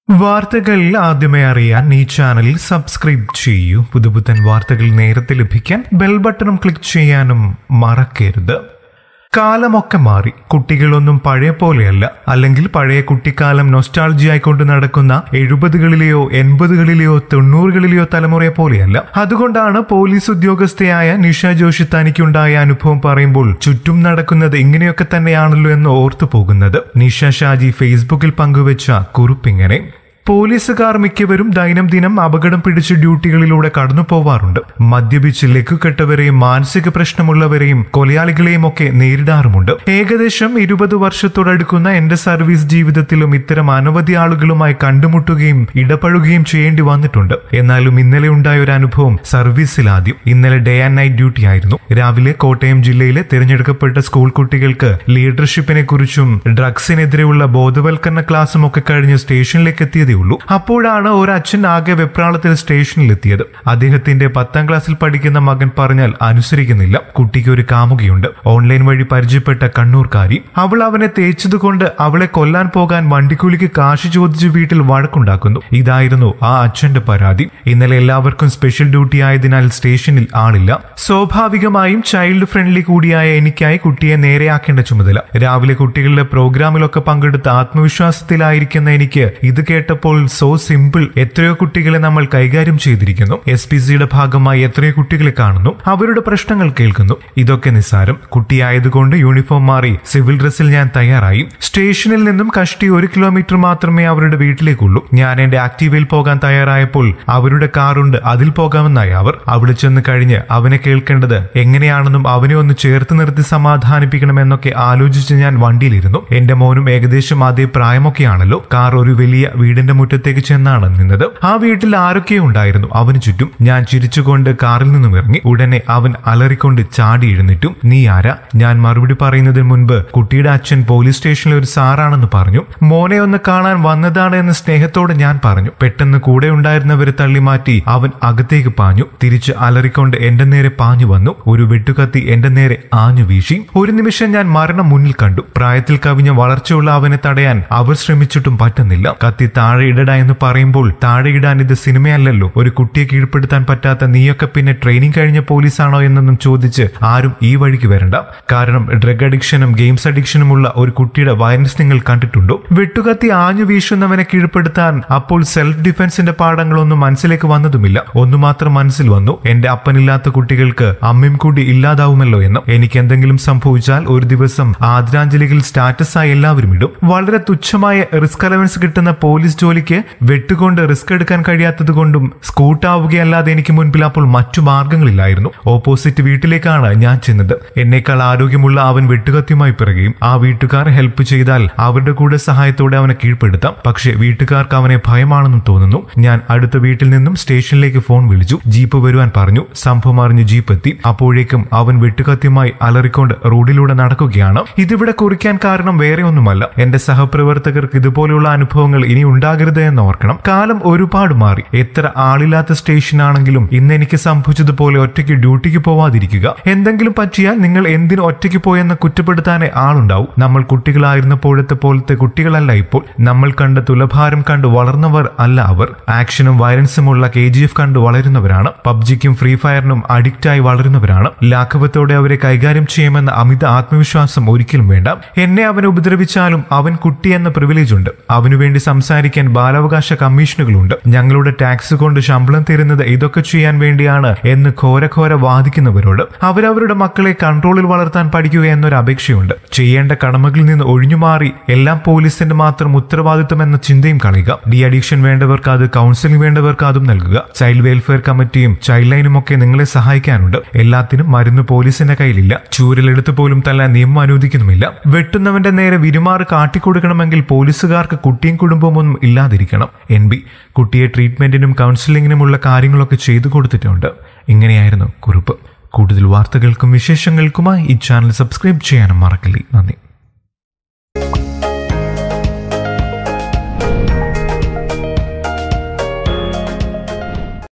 വാർത്തകൾ ആദ്യമേ അറിയാൻ ഈ ചാനൽ സബ്സ്ക്രൈബ് ചെയ്യൂ പുതുപുത്തൻ വാർത്തകൾ നേരത്തെ ലഭിക്കാൻ ബെൽ ബട്ടണും ക്ലിക്ക് ചെയ്യാനും മറക്കരുത് കാലമൊക്കെ മാറി കുട്ടികളൊന്നും പഴയ പോലെയല്ല അല്ലെങ്കിൽ പഴയ കുട്ടിക്കാലം നൊസ്റ്റാൾജിയായി കൊണ്ട് നടക്കുന്ന എഴുപതുകളിലെയോ എൺപതുകളിലെയോ തൊണ്ണൂറുകളിലെയോ തലമുറയെ പോലെയല്ല അതുകൊണ്ടാണ് പോലീസ് ഉദ്യോഗസ്ഥയായ നിഷ ജോഷി തനിക്കുണ്ടായ അനുഭവം പറയുമ്പോൾ ചുറ്റും നടക്കുന്നത് ഇങ്ങനെയൊക്കെ തന്നെയാണല്ലോ എന്ന് ഓർത്തു പോകുന്നത് നിഷ ഷാജി ഫേസ്ബുക്കിൽ പങ്കുവച്ച കുറിപ്പിങ്ങനെ പോലീസുകാർ മിക്കവരും ദൈനംദിനം അപകടം പിടിച്ച ഡ്യൂട്ടികളിലൂടെ കടന്നു പോവാറുണ്ട് മദ്യപിച്ച് ലക്കുകെട്ടവരെയും മാനസിക പ്രശ്നമുള്ളവരെയും കൊലയാളികളെയും ഒക്കെ നേരിടാറുമുണ്ട് ഏകദേശം ഇരുപത് വർഷത്തോടടുക്കുന്ന എന്റെ സർവീസ് ജീവിതത്തിലും ഇത്തരം അനവധി ആളുകളുമായി കണ്ടുമുട്ടുകയും ഇടപഴകുകയും ചെയ്യേണ്ടി വന്നിട്ടുണ്ട് എന്നാലും ഇന്നലെ ഉണ്ടായ ഒരു അനുഭവം സർവീസിൽ ആദ്യം ഇന്നലെ ഡേ ആൻഡ് നൈറ്റ് ഡ്യൂട്ടി ആയിരുന്നു രാവിലെ കോട്ടയം ജില്ലയിലെ തിരഞ്ഞെടുക്കപ്പെട്ട സ്കൂൾ കുട്ടികൾക്ക് ലീഡർഷിപ്പിനെ കുറിച്ചും ഡ്രഗ്സിനെതിരെയുള്ള ബോധവൽക്കരണ ക്ലാസ്സും ഒക്കെ കഴിഞ്ഞ് സ്റ്റേഷനിലേക്ക് എത്തിയതേ ഉള്ളൂ അപ്പോഴാണ് ഒരു അച്ഛൻ ആകെ വെപ്രാളത്തിൽ സ്റ്റേഷനിൽ എത്തിയത് അദ്ദേഹത്തിന്റെ പത്താം ക്ലാസ്സിൽ പഠിക്കുന്ന മകൻ പറഞ്ഞാൽ അനുസരിക്കുന്നില്ല കുട്ടിക്ക് ഒരു കാമുകയുണ്ട് ഓൺലൈൻ വഴി പരിചയപ്പെട്ട കണ്ണൂർക്കാരി അവൾ അവനെ തേച്ചതുകൊണ്ട് അവളെ കൊല്ലാൻ പോകാൻ വണ്ടിക്കൂലിക്ക് കാശ് ചോദിച്ച് വീട്ടിൽ വഴക്കുണ്ടാക്കുന്നു ഇതായിരുന്നു ആ അച്ഛന്റെ പരാതി ഇന്നലെ എല്ലാവർക്കും സ്പെഷ്യൽ ഡ്യൂട്ടി ആയതിനാൽ സ്റ്റേഷനിൽ ആളില്ല സ്വാഭാവികമായും ചൈൽഡ് ഫ്രണ്ട്ലി കൂടിയായ എനിക്കായി കുട്ടിയെ നേരെയാക്കേണ്ട ചുമതല രാവിലെ കുട്ടികളുടെ പ്രോഗ്രാമിലൊക്കെ പങ്കെടുത്ത ആത്മവിശ്വാസത്തിലായിരിക്കുന്ന എനിക്ക് ഇത് കേട്ടപ്പോൾ സോ സിമ്പിൾ എത്രയോ കുട്ടികളെ നമ്മൾ കൈകാര്യം ചെയ്തിരിക്കുന്നു എസ് പി സിയുടെ ഭാഗമായി എത്രയോ കുട്ടികളെ കാണുന്നു അവരുടെ പ്രശ്നങ്ങൾ കേൾക്കുന്നു ഇതൊക്കെ നിസ്സാരം കുട്ടിയായതുകൊണ്ട് യൂണിഫോം മാറി സിവിൽ ഡ്രസ്സിൽ ഞാൻ തയ്യാറായി സ്റ്റേഷനിൽ നിന്നും കഷ്ടി ഒരു കിലോമീറ്റർ മാത്രമേ അവരുടെ വീട്ടിലേക്കുള്ളൂ ഞാൻ എന്റെ ആക്റ്റീവയിൽ പോകാൻ തയ്യാറായപ്പോൾ അവരുടെ കാറുണ്ട് അതിൽ പോകാമെന്നായി അവർ അവിടെ ചെന്ന് കഴിഞ്ഞ് അവനെ കേൾക്കേണ്ടത് എങ്ങനെയാണെന്നും അവനെ ഒന്ന് ചേർത്ത് നിർത്തി സമാധാനിപ്പിക്കണമെന്നൊക്കെ ആലോചിച്ച് ഞാൻ വണ്ടിയിലിരുന്നു എന്റെ മോനും ഏകദേശം അതേ പ്രായമൊക്കെയാണല്ലോ കാർ ഒരു വലിയ വീടിന്റെ മുറ്റത്തേക്ക് ചെന്നാണ് നിന്നത് ആ വീട്ടിൽ ആരൊക്കെയോ ഉണ്ടായിരുന്നു അവന് ചുറ്റും ഞാൻ ചിരിച്ചുകൊണ്ട് കാറിൽ നിന്നും ഇറങ്ങി ഉടനെ അവൻ അലറിക്കൊണ്ട് ചാടി എഴുന്നിട്ടും നീ ആരാ ഞാൻ മറുപടി പറയുന്നതിന് മുൻപ് കുട്ടിയുടെ അച്ഛൻ പോലീസ് സ്റ്റേഷനിലെ ഒരു സാറാണെന്ന് പറഞ്ഞു മോനെ ഒന്ന് കാണാൻ വന്നതാണ് എന്ന് സ്നേഹത്തോടെ ഞാൻ പറഞ്ഞു പെട്ടെന്ന് കൂടെ ഉണ്ടായിരുന്നവരെ തള്ളി മാറ്റി അവൻ അകത്തേക്ക് പാഞ്ഞു തിരിച്ച് അലറിക്കൊണ്ട് എന്റെ നേരെ പാഞ്ഞു വന്നു ഒരു വെട്ടുകത്തി എന്റെ നേരെ ആഞ്ഞു വീശി ഒരു നിമിഷം ഞാൻ മരണം മുന്നിൽ കണ്ടു പ്രായത്തിൽ കവിഞ്ഞ വളർച്ചയുള്ള അവനെ തടയാൻ അവർ ശ്രമിച്ചിട്ടും പറ്റുന്നില്ല കത്തി താഴെ ഇടട എന്ന് പറയുമ്പോൾ താഴെ ഇടാൻ ഇത് സിനിമയല്ലല്ലോ ഒരു കുട്ടിയെ കീഴ്പ്പെടുത്താൻ പറ്റാത്ത നീയൊക്കെ പിന്നെ ട്രെയിനിങ് കഴിഞ്ഞ പോലീസാണോ എന്നൊന്നും ചോദിച്ച് ആരും ഈ വഴിക്ക് വരണ്ട കാരണം ഡ്രഗ് അഡിക്ഷനും ഗെയിംസ് അഡിക്ഷനുമുള്ള ഒരു കുട്ടിയുടെ വയലൻസ് നിങ്ങൾ കണ്ടിട്ടുണ്ടോ വെട്ടുകത്തി ആഞ്ഞു വീശുന്നവനെ കീഴ്പ്പെടുത്താൻ അപ്പോൾ സെൽഫ് ഡിഫൻസിന്റെ പാഠങ്ങളൊന്നും മനസ്സിലേക്ക് വന്നതുമില്ല ഒന്നു മാത്രം മനസ്സിൽ വന്നു എന്റെ അപ്പനില്ലാത്ത കുട്ടികൾക്ക് അമ്മയും കൂടി ഇല്ലാതാവുമല്ലോ എന്ന് എനിക്ക് എന്തെങ്കിലും സംഭവിച്ചാൽ ഒരു ദിവസം ആദരാഞ്ജലികൾ സ്റ്റാറ്റസ് ആയി എല്ലാവരും ഇടും വളരെ തുച്ഛമായ റിസ്ക് അലവൻസ് കിട്ടുന്ന പോലീസ് ജോലിക്ക് വെട്ടുകൊണ്ട് റിസ്ക് എടുക്കാൻ കഴിയാത്തത് കൊണ്ടും സ്കൂട്ടാവുകയല്ലാതെ എനിക്ക് മുൻപിൽ അപ്പോൾ മറ്റു മാർഗങ്ങളില്ലായിരുന്നു ഓപ്പോസിറ്റ് വീട്ടിലേക്കാണ് ഞാൻ ചെന്നത് എന്നേക്കാൾ ആരോഗ്യമുള്ള അവൻ വെട്ടുകത്തിയുമായി പിറകുകയും ആ വീട്ടുകാർ ഹെൽപ്പ് ചെയ്താൽ അവരുടെ കൂടെ സഹായത്തോടെ അവനെ കീഴ്പ്പെടുത്താം പക്ഷേ വീട്ടുകാർക്ക് അവനെ ഭയമാണെന്നും തോന്നുന്നു ഞാൻ അടുത്ത വീട്ടിൽ നിന്നും സ്റ്റേഷനിലേക്ക് ഫോൺ വിളിച്ചു ജീപ്പ് വരുവാൻ പറഞ്ഞു സംഭവം അറിഞ്ഞ് ജീപ്പ് എത്തി അപ്പോഴേക്കും അവൻ വെട്ടുകത്തിയുമായി അലറിക്കൊണ്ട് റോഡിലൂടെ നടക്കുകയാണ് ഇതിവിടെ കുറിക്കാൻ കാരണം വേറെ ഒന്നുമല്ല എന്റെ സഹപ്രവർത്തകർക്ക് ഇതുപോലെയുള്ള അനുഭവങ്ങൾ ഇനി ഉണ്ടാകരുത് എന്ന് ഓർക്കണം കാലം ഒരുപാട് മാറി എത്ര ആളില്ലാത്ത സ്റ്റേഷൻ ആണെങ്കിലും ഇന്ന് എനിക്ക് സംഭവിച്ചതുപോലെ ഒറ്റയ്ക്ക് ഡ്യൂട്ടിക്ക് പോവാതിരിക്കുക എന്തെങ്കിലും പറ്റിയാൽ നിങ്ങൾ എന്തിനു ഒറ്റയ്ക്ക് പോയെന്ന് കുറ്റപ്പെടുത്താനേ ആളുണ്ടാവും നമ്മൾ കുട്ടികളായിരുന്നപ്പോഴത്തെ പോലത്തെ കുട്ടികളല്ല ഇപ്പോൾ നമ്മൾ കണ്ട തുലഭാരം കണ്ട് വളർന്നവർ അല്ല അവർ ആക്ഷനും വയലൻസുമുള്ള കെ ജി എഫ് കണ്ട് വളരുന്നവരാണ് പബ്ജിക്കും ഫ്രീ ഫയറിനും അഡിക്റ്റായി വളരുന്നവരാണ് ലാഘവത്തോടെ അവരെ കൈകാര്യം ചെയ്യുമെന്ന അമിത ആത്മവിശ്വാസം ഒരിക്കലും വേണ്ട എന്നെ അവൻ ഉപദ്രവിച്ചാലും അവൻ കുട്ടി എന്ന പ്രിവിലേജ് ഉണ്ട് അവനു വേണ്ടി സംസാരിക്കാൻ ബാലാവകാശ കമ്മീഷനുകളുണ്ട് ഞങ്ങളുടെ ടാക്സ് കൊണ്ട് ശമ്പളം തരുന്നത് ഇതൊക്കെ ചെയ്യാൻ വേണ്ടിയാണ് എന്ന് ഘോരഘോര വാദിക്കുന്നവരോട് അവരവരുടെ മക്കളെ കൺട്രോളിൽ വളർത്താൻ പഠിക്കുക എന്നൊരു അപേക്ഷയുണ്ട് ചെയ്യേണ്ട കടമകളിൽ നിന്ന് ഒഴിഞ്ഞുമാറി എല്ലാം പോലീസിന്റെ മാത്രം ഉത്തരവാദിത്വം എന്ന ചിന്തയും കളയുക ഡി അഡിക്ഷൻ വേണ്ടവർക്ക് അത് കൗൺസിലിംഗ് വേണ്ടവർക്ക് അതും നൽകുക ചൈൽഡ് വെൽഫെയർ കമ്മിറ്റിയും ചൈൽഡ് ലൈനും ഒക്കെ നിങ്ങളെ സഹായിക്കാനുണ്ട് എല്ലാത്തിനും മരുന്ന് പോലീസിന്റെ കയ്യിലില്ല ചൂരലെടുത്ത് പോലും തല്ലാൻ നിയമം അനുവദിക്കുന്നുമില്ല വെട്ടുന്നവന്റെ നേരെ വിരുമാറ് കാട്ടിക്കൊടുക്കണമെങ്കിൽ പോലീസുകാർക്ക് കുട്ടിയും കുടുംബവും ഒന്നും ഇല്ലാതിരിക്കണം എൻ ബി കുട്ടിയെ ട്രീറ്റ്മെന്റിനും കൗൺസിലിംഗിനുമുള്ള കാര്യങ്ങളൊക്കെ ചെയ്തു കൊടുത്തിട്ടുണ്ട് ഇങ്ങനെയായിരുന്നു കുറിപ്പ് കൂടുതൽ വാർത്തകൾക്കും വിശേഷങ്ങൾക്കുമായി ഈ ചാനൽ സബ്സ്ക്രൈബ് ചെയ്യാനും മറക്കില്ലേ നന്ദി